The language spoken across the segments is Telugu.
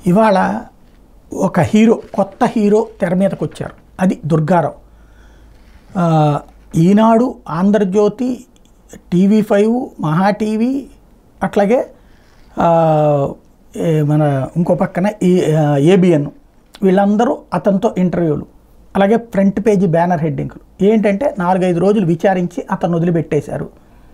ఇవాళ ఒక హీరో కొత్త హీరో తెర మీదకి వచ్చారు అది దుర్గారావు ఆ, Eenadu Andhrajyothy TV five Maha TV అట్లాగే ఆ, ఏ మన ఇంకో పక్కన ఈ ఏబిఎన్ వీళ్ళందరూ అతనితో ఇంటర్వ్యూలు అలాగే ఫ్రంట్ పేజీ బ్యానర్ హెడ్డింగ్లు ఏంటంటే నాలుగైదు రోజులు విచారించి అతను వదిలిపెట్టేశారు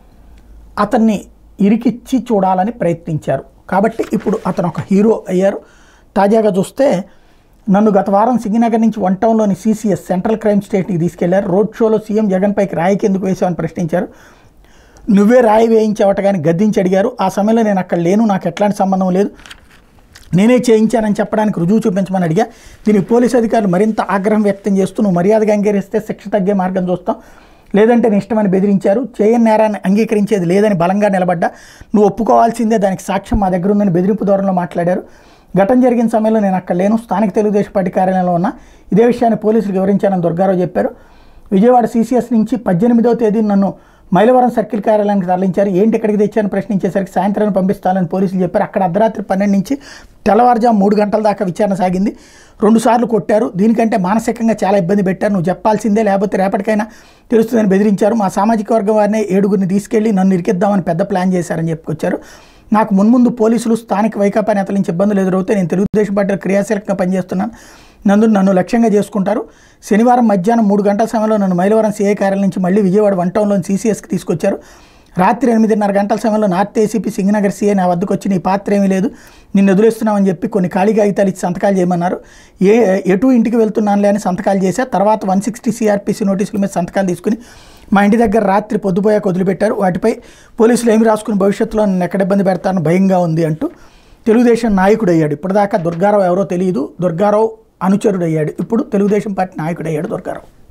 అతన్ని ఇరికిచ్చి చూడాలని ప్రయత్నించారు కాబట్టి ఇప్పుడు అతను ఒక హీరో అయ్యారు తాజాగా చూస్తే నన్ను గత వారం సింగనగర్ నుంచి వన్ టౌన్లోని సీసీఎస్ సెంట్రల్ క్రైమ్ స్టేట్కి తీసుకెళ్లారు రోడ్ షోలో సీఎం జగన్ పైకి రాయికి ఎందుకు వేసామని ప్రశ్నించారు నువ్వే రాయి వేయించావట కానీ గద్దించి అడిగారు ఆ సమయంలో నేను అక్కడ లేను నాకు ఎట్లాంటి సంబంధం లేదు నేనే చేయించానని చెప్పడానికి రుజువు చూపించమని అడిగా దీనికి పోలీసు అధికారులు మరింత ఆగ్రహం వ్యక్తం చేస్తూ నువ్వు మర్యాదగా అంగీకరిస్తే శిక్ష తగ్గే మార్గం చూస్తాం లేదంటే నీ ఇష్టమని బెదిరించారు చేయని నేరాన్ని అంగీకరించేది లేదని బలంగా నిలబడ్డా నువ్వు ఒప్పుకోవాల్సిందే దానికి సాక్ష్యం మా దగ్గర ఉందని బెదిరింపు ధోరణిలో మాట్లాడారు ఘటన జరిగిన సమయంలో నేను అక్కడ లేను స్థానిక తెలుగుదేశం పార్టీ కార్యాలయంలో ఉన్నా ఇదే విషయాన్ని పోలీసులకు వివరించానని దుర్గారావు చెప్పారు విజయవాడ సీసీఎస్ నుంచి పద్దెనిమిదవ తేదీ నన్ను మైలవరం సర్కిల్ కార్యాలయానికి తరలించారు ఏంటి ఇక్కడికి తెచ్చారని ప్రశ్నించేసరికి సాయంత్రం పంపిస్తానని పోలీసులు చెప్పారు అక్కడ అర్ధరాత్రి పన్నెండు నుంచి తెల్లవారుజాము మూడు గంటల దాకా విచారణ సాగింది రెండుసార్లు కొట్టారు దీనికంటే మానసికంగా చాలా ఇబ్బంది పెట్టారు నువ్వు చెప్పాల్సిందే లేకపోతే రేపటికైనా తెలుస్తుందని బెదిరించారు మా సామాజిక వర్గం వారిని ఏడుగురిని తీసుకెళ్లి నన్ను ఇరికిద్దామని పెద్ద ప్లాన్ చేశారని చెప్పుకొచ్చారు నాకు మున్ముందు పోలీసులు స్థానిక వైకాపా నేతల నుంచి ఇబ్బందులు ఎదురవుతే నేను తెలుగుదేశం పార్టీలో క్రియాశీలకంగా పనిచేస్తున్నాను నందు నన్ను లక్ష్యంగా చేసుకుంటారు శనివారం మధ్యాహ్నం మూడు గంటల సమయంలో నన్ను మైలవరం సీఏ కార్యాలయం నుంచి మళ్ళీ విజయవాడ వన్ టౌన్లోని సీసీఎస్కి తీసుకొచ్చారు రాత్రి ఎనిమిదిన్నర గంటల సమయంలో నార్త్ ఏసీపీ సింగనగర్ సీఏ నా వద్దకు వచ్చి నీ పాత్ర ఏమీ లేదు నిన్ను వదిలేస్తున్నామని చెప్పి కొన్ని ఖాళీ కాగితాలు ఇచ్చి సంతకాలు చేయమన్నారు ఏ ఎటు ఇంటికి వెళ్తున్నానులే అని సంతకాలు చేశా తర్వాత వన్ సిక్స్టీ సిఆర్పిసి నోటీసుల మీద సంతకాలు తీసుకుని మా ఇంటి దగ్గర రాత్రి పొద్దుపోయాక వదిలిపెట్టారు వాటిపై పోలీసులు ఏమి రాసుకుని భవిష్యత్తులో నన్ను ఎక్కడ ఇబ్బంది పెడతారని భయంగా ఉంది అంటూ తెలుగుదేశం నాయకుడు అయ్యాడు ఇప్పటిదాకా దుర్గారావు ఎవరో తెలియదు దుర్గారావు అనుచరుడు అయ్యాడు ఇప్పుడు తెలుగుదేశం పార్టీ నాయకుడు అయ్యాడు దుర్గారావు